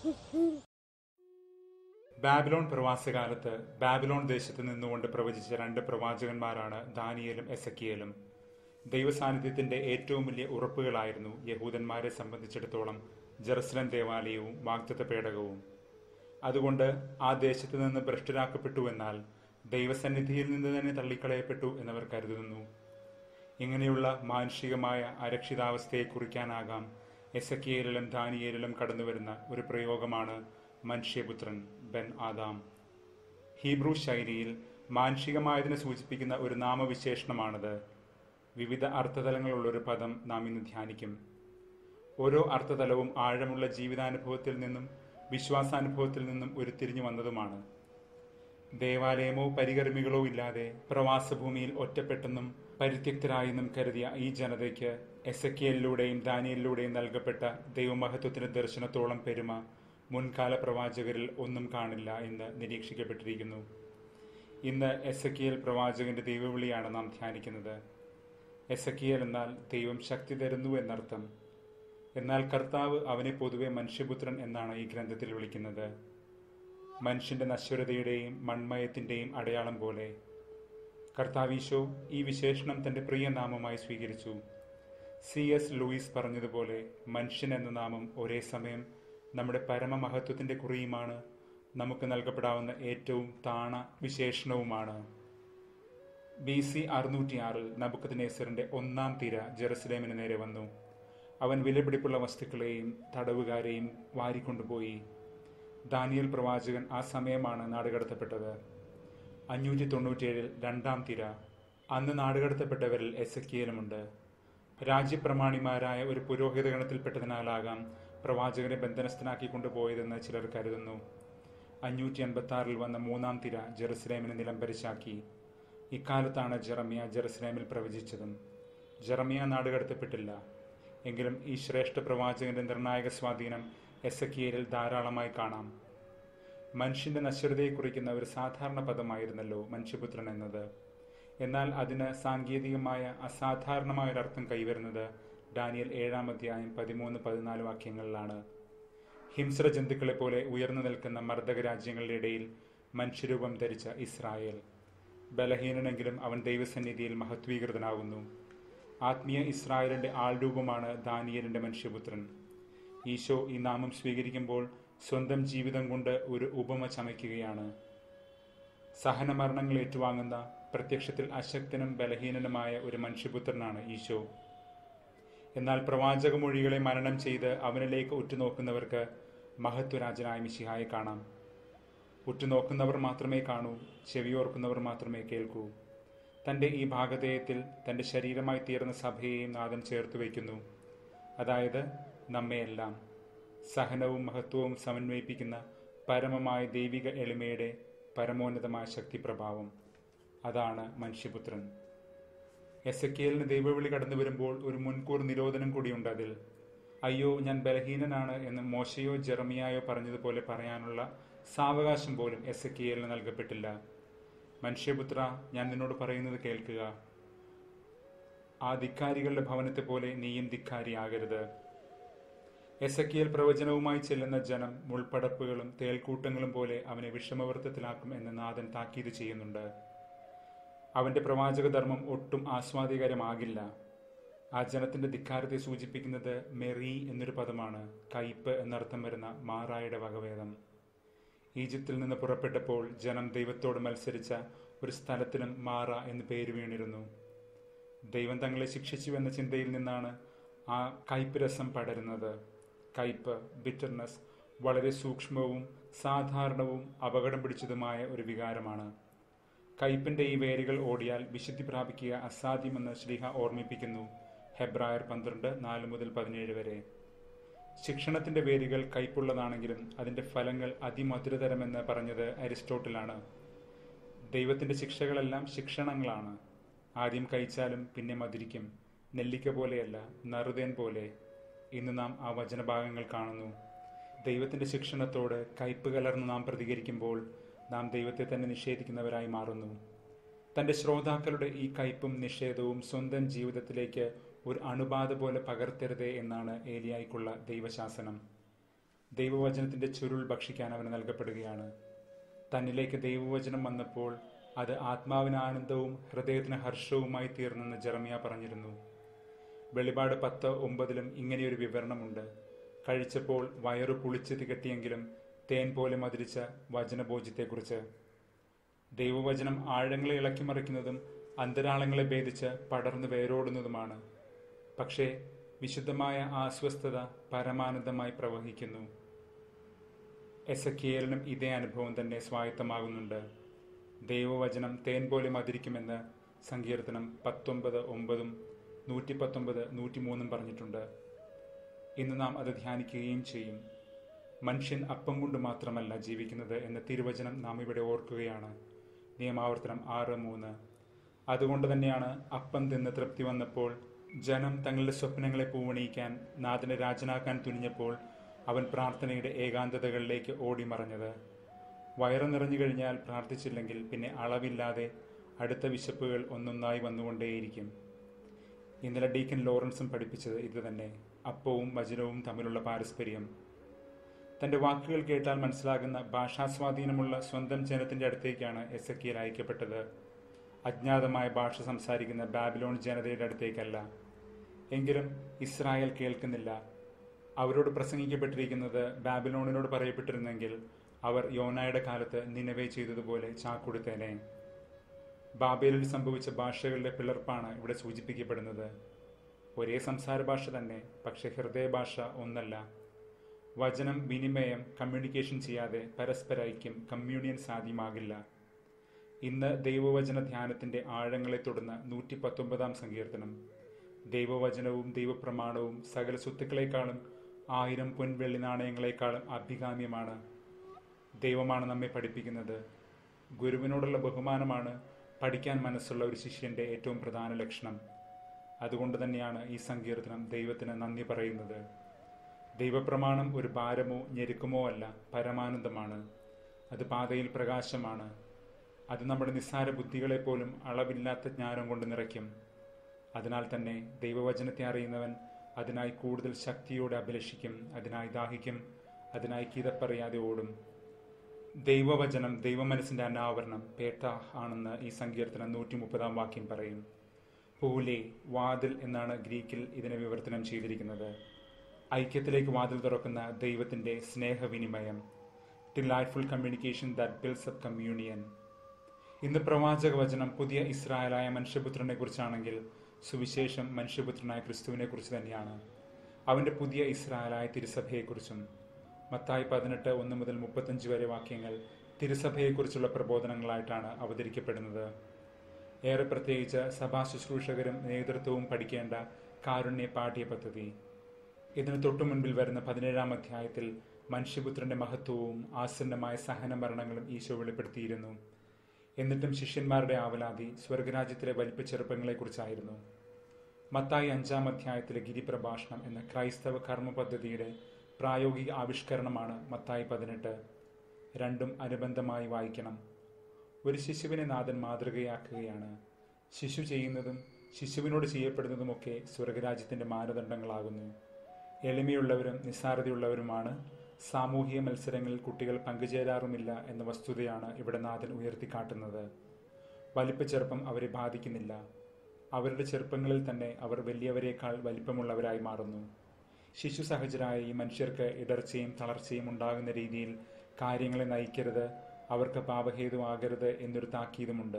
Babylon പ്രവാസകാലത്ത് Babylon ദേശത്ത് നിന്നുകൊണ്ട് പ്രവചിച്ച രണ്ട് പ്രവാചകന്മാരാണ് ദാനിയേലും എസക്കിയേലും ദൈവസാന്നിധ്യത്തിന്റെ ഏറ്റവും വലിയ ഉറപ്പുകളായിരുന്നു യഹൂദന്മാരെ സംബന്ധിച്ചിടത്തോളം ജെറുസലം ദേവാലയവും വാഗ്ദത്ത പേടകവും അതുകൊണ്ട് ആ ദേശത്ത് നിന്ന് ഭ്രഷ്ടരാക്കപ്പെട്ടു എന്നാൽ ദൈവസന്നിധിയിൽ നിന്ന് തന്നെ തള്ളിക്കളയപ്പെട്ടു എന്നവർ കരുതുന്നു ഇങ്ങനെയുള്ള മാനുഷികമായ അരക്ഷിതാവസ്ഥയെ കുറിക്കാനാകാം എസക്കിയേലിലും ദാനിയേലിലും കടന്നുവരുന്ന ഒരു പ്രയോഗമാണ് മനുഷ്യപുത്രൻ ബെൻ ആദാം ഹീബ്രു ശൈലിയിൽ മാനുഷികമായതിനെ സൂചിപ്പിക്കുന്ന ഒരു നാമവിശേഷണമാണിത് വിവിധ അർത്ഥതലങ്ങളുള്ള ഒരു പദം നാം ഇന്ന് ധ്യാനിക്കും ഓരോ അർത്ഥതലവും ആഴമുള്ള ജീവിതാനുഭവത്തിൽ നിന്നും വിശ്വാസാനുഭവത്തിൽ നിന്നും ഉരുത്തിരിഞ്ഞു വന്നതുമാണ് ദേവാലയമോ പരികർമ്മികളോ ഇല്ലാതെ പ്രവാസഭൂമിയിൽ ഒറ്റപ്പെട്ടെന്നും പരിത്യക്തരായെന്നും കരുതിയ ഈ ജനതയ്ക്ക് എസക്കിയലിലൂടെയും ദാനിയലിലൂടെയും നൽകപ്പെട്ട ദൈവമഹത്വത്തിന്റെ ദർശനത്തോളം പെരുമ മുൻകാല പ്രവാചകരിൽ ഒന്നും കാണില്ല എന്ന് നിരീക്ഷിക്കപ്പെട്ടിരിക്കുന്നു ഇന്ന് എസക്കിയൽ പ്രവാചകന്റെ ദൈവവിളിയാണ് നാം ധ്യാനിക്കുന്നത് എസക്കിയൽ എന്നാൽ ദൈവം ശക്തി തരുന്നു എന്നർത്ഥം എന്നാൽ കർത്താവ് അവനെ പൊതുവെ മനുഷ്യപുത്രൻ എന്നാണ് ഈ ഗ്രന്ഥത്തിൽ വിളിക്കുന്നത് മനുഷ്യന്റെ നശ്വരതയുടെയും മൺമയത്തിന്റെയും അടയാളം പോലെ കർത്താവീശോ ഈ വിശേഷണം തന്റെ പ്രിയ നാമമായി സ്വീകരിച്ചു സി എസ് ലൂയിസ് പറഞ്ഞതുപോലെ മനുഷ്യൻ എന്ന നാമം ഒരേ സമയം നമ്മുടെ പരമമഹത്വത്തിന്റെ കുറിയുമാണ് നമുക്ക് നൽകപ്പെടാവുന്ന ഏറ്റവും താണ വിശേഷണവുമാണ് ബി സി അറുന്നൂറ്റിയാറിൽ നബുക്കത്ത് നേസറിന്റെ ഒന്നാം തിര ജെറുസലേമിന് നേരെ വന്നു അവൻ വിലപിടിപ്പുള്ള വസ്തുക്കളെയും തടവുകാരെയും വാരിക്കൊണ്ടുപോയി ദാനിയൽ പ്രവാചകൻ ആ സമയമാണ് നാടുകടത്തപ്പെട്ടത് അഞ്ഞൂറ്റി തൊണ്ണൂറ്റിയേഴിൽ രണ്ടാം തിര അന്ന് നാടുകടത്തപ്പെട്ടവരിൽ എസക്കിയലുമുണ്ട് രാജ്യപ്രമാണിമാരായ ഒരു പുരോഹിത ഗണത്തിൽപ്പെട്ടതിനാലാകാം പ്രവാചകനെ ബന്ധനസ്ഥനാക്കി കൊണ്ടുപോയതെന്ന് ചിലർ കരുതുന്നു അഞ്ഞൂറ്റി അൻപത്തി ആറിൽ വന്ന മൂന്നാം തിര ജെറുസലേമിന് നിലംപരിശാക്കി ഇക്കാലത്താണ് ജെറമിയ ജെറുസലേമിൽ പ്രവചിച്ചതും ജെറമിയ നാടുകടത്തപ്പെട്ടില്ല എങ്കിലും ഈ ശ്രേഷ്ഠ പ്രവാചകന്റെ നിർണായക സ്വാധീനം എസക്കിയലിൽ ധാരാളമായി കാണാം മനുഷ്യന്റെ നശ്വരതയെ കുറിക്കുന്ന ഒരു സാധാരണ പദമായിരുന്നല്ലോ മനുഷ്യപുത്രൻ എന്നത് എന്നാൽ അതിന് സാങ്കേതികമായ അസാധാരണമായ ഒരർത്ഥം കൈവരുന്നത് ഡാനിയൽ ഏഴാം അധ്യായം പതിമൂന്ന് പതിനാല് വാക്യങ്ങളിലാണ് ഹിംസ്ര ജന്തുക്കളെ പോലെ ഉയർന്നു നിൽക്കുന്ന മർദ്ദക രാജ്യങ്ങളുടെ ഇടയിൽ മനുഷ്യരൂപം ധരിച്ച ഇസ്രായേൽ ബലഹീനനെങ്കിലും അവൻ ദൈവസന്നിധിയിൽ മഹത്വീകൃതനാകുന്നു ആത്മീയ ഇസ്രായേലിന്റെ ആൾരൂപമാണ് ദാനിയലിന്റെ മനുഷ്യപുത്രൻ ഈശോ ഈ നാമം സ്വീകരിക്കുമ്പോൾ സ്വന്തം ജീവിതം കൊണ്ട് ഒരു ഉപമ ചമയ്ക്കുകയാണ് സഹനമരണങ്ങൾ ഏറ്റുവാങ്ങുന്ന പ്രത്യക്ഷത്തിൽ അശക്തനും ബലഹീനനുമായ ഒരു മനുഷ്യപുത്രനാണ് ഈശോ എന്നാൽ പ്രവാചകമൊഴികളെ മരണം ചെയ്ത് അവനിലേക്ക് ഉറ്റുനോക്കുന്നവർക്ക് മഹത്വരാജനായ മിശിഹായെ കാണാം ഉറ്റുനോക്കുന്നവർ മാത്രമേ കാണൂ ചെവിയോർക്കുന്നവർ മാത്രമേ കേൾക്കൂ തന്റെ ഈ ഭാഗധേയത്തിൽ തന്റെ ശരീരമായി തീർന്ന സഭയെയും നാഥൻ ചേർത്ത് വയ്ക്കുന്നു അതായത് നമ്മയെല്ലാം സഹനവും മഹത്വവും സമന്വയിപ്പിക്കുന്ന പരമമായ ദൈവിക എളിമയുടെ പരമോന്നതമായ ശക്തിപ്രഭാവം അതാണ് മനുഷ്യപുത്രൻ എസ് എ ദൈവവിളി കടന്നു വരുമ്പോൾ ഒരു മുൻകൂർ നിരോധനം കൂടിയുണ്ട് അതിൽ അയ്യോ ഞാൻ ബലഹീനനാണ് എന്ന് മോശയോ ജെറമിയായോ പറഞ്ഞതുപോലെ പറയാനുള്ള സാവകാശം പോലും എസ് എ നൽകപ്പെട്ടില്ല മനുഷ്യപുത്ര ഞാൻ നിന്നോട് പറയുന്നത് കേൾക്കുക ആ ധിക്കാരികളുടെ ഭവനത്തെ പോലെ നീയും ധിക്കാരിയാകരുത് എസക്കിയൽ പ്രവചനവുമായി ചെല്ലുന്ന ജനം മുൾപ്പടപ്പുകളും തേൽക്കൂട്ടങ്ങളും പോലെ അവനെ വിഷമവൃത്തത്തിലാക്കും എന്ന് നാഥൻ താക്കീത് ചെയ്യുന്നുണ്ട് അവന്റെ പ്രവാചകധർമ്മം ഒട്ടും ആസ്വാദികരമാകില്ല ആ ജനത്തിന്റെ ധിക്കാരത്തെ സൂചിപ്പിക്കുന്നത് മെറി എന്നൊരു പദമാണ് കയ്പ് എന്നർത്ഥം വരുന്ന മാറായുടെ വകവേദം ഈജിപ്തിൽ നിന്ന് പുറപ്പെട്ടപ്പോൾ ജനം ദൈവത്തോട് മത്സരിച്ച ഒരു സ്ഥലത്തിനും മാറ എന്ന് പേര് വീണിരുന്നു ദൈവം തങ്ങളെ ശിക്ഷിച്ചു എന്ന ചിന്തയിൽ നിന്നാണ് ആ കയ്പ് രസം പടരുന്നത് കയ്പ് ബിറ്റർനെസ് വളരെ സൂക്ഷ്മവും സാധാരണവും അപകടം പിടിച്ചതുമായ ഒരു വികാരമാണ് കയ്പിന്റെ ഈ വേരുകൾ ഓടിയാൽ വിശുദ്ധി പ്രാപിക്കുക അസാധ്യമെന്ന് ശ്രീഹ ഓർമ്മിപ്പിക്കുന്നു ഹെബ്രായർ പന്ത്രണ്ട് നാല് മുതൽ പതിനേഴ് വരെ ശിക്ഷണത്തിന്റെ വേരുകൾ കയ്പുള്ളതാണെങ്കിലും അതിന്റെ ഫലങ്ങൾ അതിമധുരതരമെന്ന് പറഞ്ഞത് അരിസ്റ്റോട്ടിലാണ് ദൈവത്തിന്റെ ശിക്ഷകളെല്ലാം ശിക്ഷണങ്ങളാണ് ആദ്യം കഴിച്ചാലും പിന്നെ മധുരിക്കും നെല്ലിക്ക പോലെയല്ല നറുതേൻ പോലെ ഇന്ന് നാം ആ വചനഭാഗങ്ങൾ കാണുന്നു ദൈവത്തിന്റെ ശിക്ഷണത്തോട് കയ്പ് കലർന്ന് നാം പ്രതികരിക്കുമ്പോൾ നാം ദൈവത്തെ തന്നെ നിഷേധിക്കുന്നവരായി മാറുന്നു തന്റെ ശ്രോതാക്കളുടെ ഈ കയ്പും നിഷേധവും സ്വന്തം ജീവിതത്തിലേക്ക് ഒരു അണുബാധ പോലെ പകർത്തരുതേ എന്നാണ് ഏലിയായിക്കുള്ള ദൈവശാസനം ദൈവവചനത്തിന്റെ ചുരുൾ ഭക്ഷിക്കാൻ അവന് നൽകപ്പെടുകയാണ് തന്നിലേക്ക് ദൈവവചനം വന്നപ്പോൾ അത് ആത്മാവിന് ആനന്ദവും ഹൃദയത്തിന് ഹർഷവുമായി തീർന്നെന്ന് ജെറമിയ പറഞ്ഞിരുന്നു വെളിപാട് പത്ത് ഒമ്പതിലും ഇങ്ങനെയൊരു വിവരണമുണ്ട് കഴിച്ചപ്പോൾ വയറു പുളിച്ച് തികട്ടിയെങ്കിലും തേൻ പോലെ മധുരിച്ച വചനഭോജ്യത്തെക്കുറിച്ച് ദൈവവചനം ആഴങ്ങളെ ഇളക്കിമറിക്കുന്നതും അന്തരാളങ്ങളെ ഭേദിച്ച് പടർന്നു വേരോടുന്നതുമാണ് പക്ഷേ വിശുദ്ധമായ ആസ്വസ്ഥത പരമാനന്ദമായി പ്രവഹിക്കുന്നു എസക്കിയേലിനും ഇതേ അനുഭവം തന്നെ സ്വായത്തമാകുന്നുണ്ട് ദൈവവചനം തേൻ പോലെ മതിരിക്കുമെന്ന് സങ്കീർത്തനം പത്തൊമ്പത് ഒമ്പതും നൂറ്റി പത്തൊമ്പത് നൂറ്റിമൂന്നും പറഞ്ഞിട്ടുണ്ട് ഇന്ന് നാം അത് ധ്യാനിക്കുകയും ചെയ്യും മനുഷ്യൻ അപ്പം കൊണ്ട് മാത്രമല്ല ജീവിക്കുന്നത് എന്ന തിരുവചനം നാം ഇവിടെ ഓർക്കുകയാണ് നിയമാവർത്തനം ആറ് മൂന്ന് അതുകൊണ്ട് തന്നെയാണ് അപ്പം തിന്ന് തൃപ്തി വന്നപ്പോൾ ജനം തങ്ങളുടെ സ്വപ്നങ്ങളെ പൂവണിയിക്കാൻ നാഥനെ രാജനാക്കാൻ തുനിഞ്ഞപ്പോൾ അവൻ പ്രാർത്ഥനയുടെ ഏകാന്തതകളിലേക്ക് ഓടിമറഞ്ഞത് വയറ് നിറഞ്ഞു കഴിഞ്ഞാൽ പ്രാർത്ഥിച്ചില്ലെങ്കിൽ പിന്നെ അളവില്ലാതെ അടുത്ത വിശപ്പുകൾ ഒന്നൊന്നായി വന്നുകൊണ്ടേയിരിക്കും ഇന്നലെ ഡീക്കൻ ലോറൻസും പഠിപ്പിച്ചത് ഇത് തന്നെ അപ്പവും വചനവും തമ്മിലുള്ള പാരസ്പര്യം തന്റെ വാക്കുകൾ കേട്ടാൽ മനസ്സിലാകുന്ന ഭാഷാസ്വാധീനമുള്ള സ്വന്തം ജനത്തിന്റെ അടുത്തേക്കാണ് എസ് എക്കിയിൽ അയക്കപ്പെട്ടത് അജ്ഞാതമായ ഭാഷ സംസാരിക്കുന്ന ബാബിലോൺ ജനതയുടെ അടുത്തേക്കല്ല എങ്കിലും ഇസ്രായേൽ കേൾക്കുന്നില്ല അവരോട് പ്രസംഗിക്കപ്പെട്ടിരിക്കുന്നത് ബാബിലോണിനോട് പറയപ്പെട്ടിരുന്നെങ്കിൽ അവർ യോനായുടെ കാലത്ത് നിലവേ ചെയ്തതുപോലെ ചാക്കൊടുത്തേനെ ബാബേലിൽ സംഭവിച്ച ഭാഷകളുടെ പിളർപ്പാണ് ഇവിടെ സൂചിപ്പിക്കപ്പെടുന്നത് ഒരേ സംസാര ഭാഷ തന്നെ പക്ഷെ ഹൃദയ ഭാഷ ഒന്നല്ല വചനം വിനിമയം കമ്മ്യൂണിക്കേഷൻ ചെയ്യാതെ പരസ്പര ഐക്യം കമ്മ്യൂണിയൻ സാധ്യമാകില്ല ഇന്ന് ദൈവവചന ധ്യാനത്തിന്റെ ആഴങ്ങളെ തുടർന്ന് നൂറ്റി പത്തൊമ്പതാം സങ്കീർത്തനം ദൈവവചനവും ദൈവപ്രമാണവും സകല സ്വത്തുക്കളെക്കാളും ആയിരം പൊൻവെള്ളി നാണയങ്ങളെക്കാളും അഭികാമ്യമാണ് ദൈവമാണ് നമ്മെ പഠിപ്പിക്കുന്നത് ഗുരുവിനോടുള്ള ബഹുമാനമാണ് പഠിക്കാൻ മനസ്സുള്ള ഒരു ശിഷ്യന്റെ ഏറ്റവും പ്രധാന ലക്ഷണം അതുകൊണ്ട് തന്നെയാണ് ഈ സങ്കീർത്തനം ദൈവത്തിന് നന്ദി പറയുന്നത് ദൈവപ്രമാണം ഒരു ഭാരമോ ഞെരുക്കമോ അല്ല പരമാനന്ദമാണ് അത് പാതയിൽ പ്രകാശമാണ് അത് നമ്മുടെ നിസ്സാര ബുദ്ധികളെ പോലും അളവില്ലാത്ത ജ്ഞാനം കൊണ്ട് നിറയ്ക്കും അതിനാൽ തന്നെ ദൈവവചനത്തെ അറിയുന്നവൻ അതിനായി കൂടുതൽ ശക്തിയോടെ അഭിലഷിക്കും അതിനായി ദാഹിക്കും അതിനായി കിതപ്പറിയാതെ ഓടും ദൈവവചനം ദൈവമനസ്സിന്റെ അനാവരണം പേട്ട ആണെന്ന് ഈ സങ്കീർത്തനം നൂറ്റി മുപ്പതാം വാക്യം പറയും പൂലെ വാതിൽ എന്നാണ് ഗ്രീക്കിൽ ഇതിനെ വിവർത്തനം ചെയ്തിരിക്കുന്നത് ഐക്യത്തിലേക്ക് വാതിൽ തുറക്കുന്ന ദൈവത്തിന്റെ സ്നേഹവിനിമയം delightful communication that builds up communion ഇന്ന് പ്രവാചക വചനം പുതിയ ഇസ്രായേലായ മനുഷ്യപുത്രനെ കുറിച്ചാണെങ്കിൽ സുവിശേഷം മനുഷ്യപുത്രനായ ക്രിസ്തുവിനെ കുറിച്ച് തന്നെയാണ് അവന്റെ പുതിയ ഇസ്രായേലായ തിരുസഭയെക്കുറിച്ചും മത്തായി പതിനെട്ട് ഒന്ന് മുതൽ മുപ്പത്തഞ്ച് വരെ വാക്യങ്ങൾ തിരുസഭയെക്കുറിച്ചുള്ള പ്രബോധനങ്ങളായിട്ടാണ് അവതരിക്കപ്പെടുന്നത് ഏറെ പ്രത്യേകിച്ച് സഭാ ശുശ്രൂഷകരും നേതൃത്വവും പഠിക്കേണ്ട കാരുണ്യ പാഠ്യ പദ്ധതി ഇതിന് തൊട്ടു മുൻപിൽ വരുന്ന പതിനേഴാം അധ്യായത്തിൽ മനുഷ്യപുത്രന്റെ മഹത്വവും ആസന്നമായ സഹന മരണങ്ങളും ഈശോ വെളിപ്പെടുത്തിയിരുന്നു എന്നിട്ടും ശിഷ്യന്മാരുടെ ആവലാതി സ്വർഗരാജ്യത്തിലെ വലിപ്പ ചെറുപ്പങ്ങളെക്കുറിച്ചായിരുന്നു മത്തായി അഞ്ചാം അധ്യായത്തിലെ ഗിരിപ്രഭാഷണം എന്ന ക്രൈസ്തവ കർമ്മ പദ്ധതിയുടെ പ്രായോഗിക ആവിഷ്കരണമാണ് മത്തായി പതിനെട്ട് രണ്ടും അനുബന്ധമായി വായിക്കണം ഒരു ശിശുവിനെ നാഥൻ മാതൃകയാക്കുകയാണ് ശിശു ചെയ്യുന്നതും ശിശുവിനോട് ചെയ്യപ്പെടുന്നതുമൊക്കെ സ്വർഗരാജ്യത്തിന്റെ മാനദണ്ഡങ്ങളാകുന്നു എളിമയുള്ളവരും നിസ്സാരതയുള്ളവരുമാണ് സാമൂഹിക മത്സരങ്ങളിൽ കുട്ടികൾ പങ്കുചേരാറുമില്ല എന്ന വസ്തുതയാണ് ഇവിടെ നാഥൻ ഉയർത്തിക്കാട്ടുന്നത് വലിപ്പ ചെറുപ്പം അവരെ ബാധിക്കുന്നില്ല അവരുടെ ചെറുപ്പങ്ങളിൽ തന്നെ അവർ വലിയവരെക്കാൾ വലിപ്പമുള്ളവരായി മാറുന്നു ശിശു സഹജരായ ഈ മനുഷ്യർക്ക് ഇടർച്ചയും തളർച്ചയും ഉണ്ടാകുന്ന രീതിയിൽ കാര്യങ്ങളെ നയിക്കരുത് അവർക്ക് പാപഹേതുവാകരുത് എന്നൊരു താക്കീതുമുണ്ട്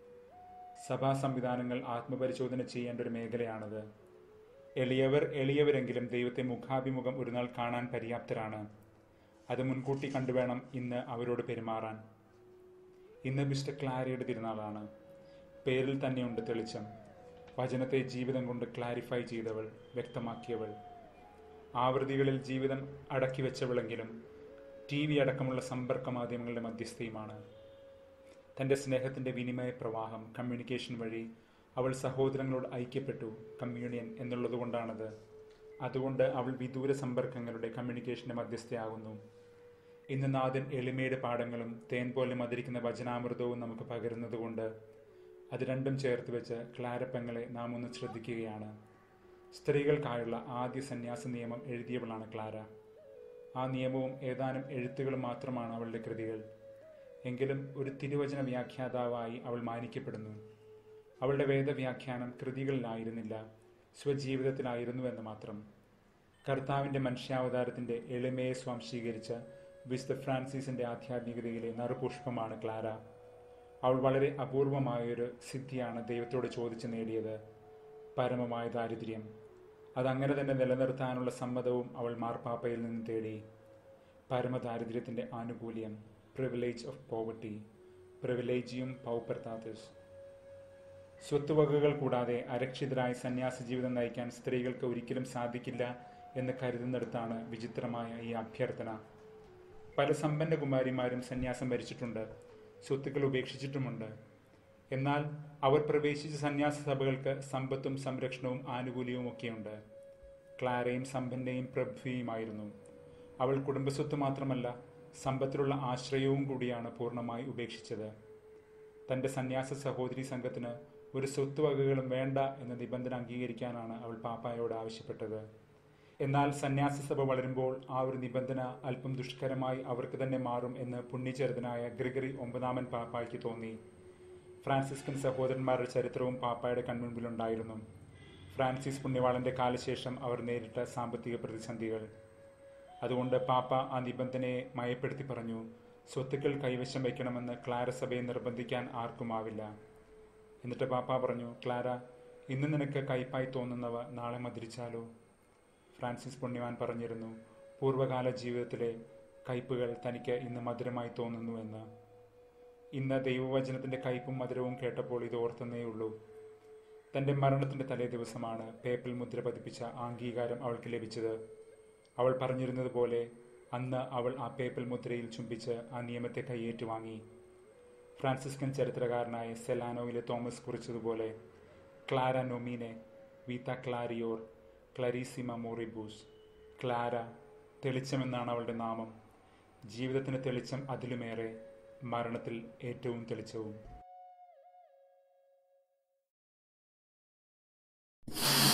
സഭാ സംവിധാനങ്ങൾ ആത്മപരിശോധന ചെയ്യേണ്ട ഒരു മേഖലയാണത് എളിയവർ എളിയവരെങ്കിലും ദൈവത്തെ മുഖാഭിമുഖം ഒരു നാൾ കാണാൻ പര്യാപ്തരാണ് അത് മുൻകൂട്ടി കണ്ടുവേണം ഇന്ന് അവരോട് പെരുമാറാൻ ഇന്ന് മിസ്റ്റർ ക്ലാരിയുടെ തിരുനാളാണ് പേരിൽ തന്നെയുണ്ട് തെളിച്ചം വചനത്തെ ജീവിതം കൊണ്ട് ക്ലാരിഫൈ ചെയ്തവൾ വ്യക്തമാക്കിയവൾ ആവൃത്തികളിൽ ജീവിതം അടക്കി വെച്ചവളെങ്കിലും ടി വി അടക്കമുള്ള സമ്പർക്ക മാധ്യമങ്ങളുടെ മധ്യസ്ഥയുമാണ് തന്റെ സ്നേഹത്തിന്റെ വിനിമയ പ്രവാഹം കമ്മ്യൂണിക്കേഷൻ വഴി അവൾ സഹോദരങ്ങളോട് ഐക്യപ്പെട്ടു കമ്മ്യൂണിയൻ എന്നുള്ളതുകൊണ്ടാണത് അതുകൊണ്ട് അവൾ വിദൂര സമ്പർക്കങ്ങളുടെ കമ്മ്യൂണിക്കേഷന്റെ മധ്യസ്ഥയാകുന്നു ഇന്ന് നാഥൻ എളിമയുടെ പാഠങ്ങളും തേൻ പോലെ മധുരിക്കുന്ന വചനാമൃതവും നമുക്ക് പകരുന്നതുകൊണ്ട് അത് രണ്ടും ചേർത്ത് വെച്ച് ക്ലാരപ്പങ്ങളെ നാം ഒന്ന് ശ്രദ്ധിക്കുകയാണ് സ്ത്രീകൾക്കായുള്ള ആദ്യ സന്യാസ നിയമം എഴുതിയവളാണ് ക്ലാര ആ നിയമവും ഏതാനും എഴുത്തുകളും മാത്രമാണ് അവളുടെ കൃതികൾ എങ്കിലും ഒരു തിരുവചന വ്യാഖ്യാതാവായി അവൾ മാനിക്കപ്പെടുന്നു അവളുടെ വേദവ്യാഖ്യാനം കൃതികളിലായിരുന്നില്ല സ്വജീവിതത്തിലായിരുന്നു എന്ന് മാത്രം കർത്താവിൻ്റെ മനുഷ്യാവതാരത്തിൻ്റെ എളിമയെ സ്വാംശീകരിച്ച വിശുദ്ധ ഫ്രാൻസിസിന്റെ ആധ്യാത്മികതയിലെ നറുപുഷ്പമാണ് ക്ലാര അവൾ വളരെ അപൂർവമായൊരു സിദ്ധിയാണ് ദൈവത്തോട് ചോദിച്ചു നേടിയത് പരമമായ ദാരിദ്ര്യം അതങ്ങനെ തന്നെ നിലനിർത്താനുള്ള സമ്മതവും അവൾ മാർപ്പാപ്പയിൽ നിന്ന് തേടി പരമദാരിദ്ര്യത്തിന്റെ ആനുകൂല്യം പ്രിവിലേജ് ഓഫ് പോവർട്ടി പ്രിവിലേജിയും പൗപ്പർത്താത്തിസ് സ്വത്തുവകകൾ കൂടാതെ അരക്ഷിതരായ സന്യാസ ജീവിതം നയിക്കാൻ സ്ത്രീകൾക്ക് ഒരിക്കലും സാധിക്കില്ല എന്ന് കരുതുന്നിടത്താണ് വിചിത്രമായ ഈ അഭ്യർത്ഥന പല സമ്പന്ന കുമാരിമാരും സന്യാസം ഭരിച്ചിട്ടുണ്ട് സ്വത്തുക്കൾ ഉപേക്ഷിച്ചിട്ടുമുണ്ട് എന്നാൽ അവർ പ്രവേശിച്ച സന്യാസ സഭകൾക്ക് സമ്പത്തും സംരക്ഷണവും ആനുകൂല്യവും ഒക്കെയുണ്ട് ക്ലാരയും സമ്പന്നയും പ്രഭ്വിയുമായിരുന്നു അവൾ കുടുംബസ്വത്ത് മാത്രമല്ല സമ്പത്തിലുള്ള ആശ്രയവും കൂടിയാണ് പൂർണ്ണമായി ഉപേക്ഷിച്ചത് തന്റെ സന്യാസ സഹോദരി സംഘത്തിന് ഒരു സ്വത്തുവകകളും വേണ്ട എന്ന നിബന്ധന അംഗീകരിക്കാനാണ് അവൾ പാപ്പായോട് ആവശ്യപ്പെട്ടത് എന്നാൽ സന്യാസ സഭ വളരുമ്പോൾ ആ ഒരു നിബന്ധന അല്പം ദുഷ്കരമായി അവർക്ക് തന്നെ മാറും എന്ന് പുണ്യചരിതനായ ഗ്രിഗറി ഒമ്പതാമൻ പാപ്പായ്ക്ക് തോന്നി ഫ്രാൻസിസ്കൻ സഹോദരന്മാരുടെ ചരിത്രവും പാപ്പായുടെ കൺമുൻപിലുണ്ടായിരുന്നു ഫ്രാൻസിസ് പുണ്യവാളന്റെ കാലശേഷം അവർ നേരിട്ട സാമ്പത്തിക പ്രതിസന്ധികൾ അതുകൊണ്ട് പാപ്പ ആ നിബന്ധനയെ മയപ്പെടുത്തി പറഞ്ഞു സ്വത്തുക്കൾ കൈവശം വയ്ക്കണമെന്ന് ക്ലാര സഭയെ നിർബന്ധിക്കാൻ ആർക്കുമാവില്ല എന്നിട്ട് പാപ്പ പറഞ്ഞു ക്ലാര ഇന്ന് നിനക്ക് കയ്പായി തോന്നുന്നവ നാളെ മധുരിച്ചാലോ ഫ്രാൻസിസ് പുണ്യവാൻ പറഞ്ഞിരുന്നു പൂർവ്വകാല ജീവിതത്തിലെ കയ്പുകൾ തനിക്ക് ഇന്ന് മധുരമായി തോന്നുന്നു എന്ന് ഇന്ന് ദൈവവചനത്തിന്റെ കയ്പും മധുരവും കേട്ടപ്പോൾ ഇത് ഓർത്തുന്നേയുള്ളൂ തന്റെ മരണത്തിന്റെ തലേ ദിവസമാണ് പേപ്പിൽ മുദ്ര പതിപ്പിച്ച അംഗീകാരം അവൾക്ക് ലഭിച്ചത് അവൾ പറഞ്ഞിരുന്നത് പോലെ അന്ന് അവൾ ആ പേപ്പിൽ മുദ്രയിൽ ചുംബിച്ച് ആ നിയമത്തെ കൈയേറ്റുവാങ്ങി ഫ്രാൻസിസ്കൻ ചരിത്രകാരനായ സെലാനോയിലെ തോമസ് കുറിച്ചതുപോലെ ക്ലാര നൊമീനെ വീത്ത ക്ലാരിയോർ ക്ലരീസിമ മോറിബൂസ് ക്ലാര തെളിച്ചമെന്നാണ് അവളുടെ നാമം ജീവിതത്തിന് തെളിച്ചം അതിലുമേറെ മരണത്തിൽ ഏറ്റവും തെളിച്ചവും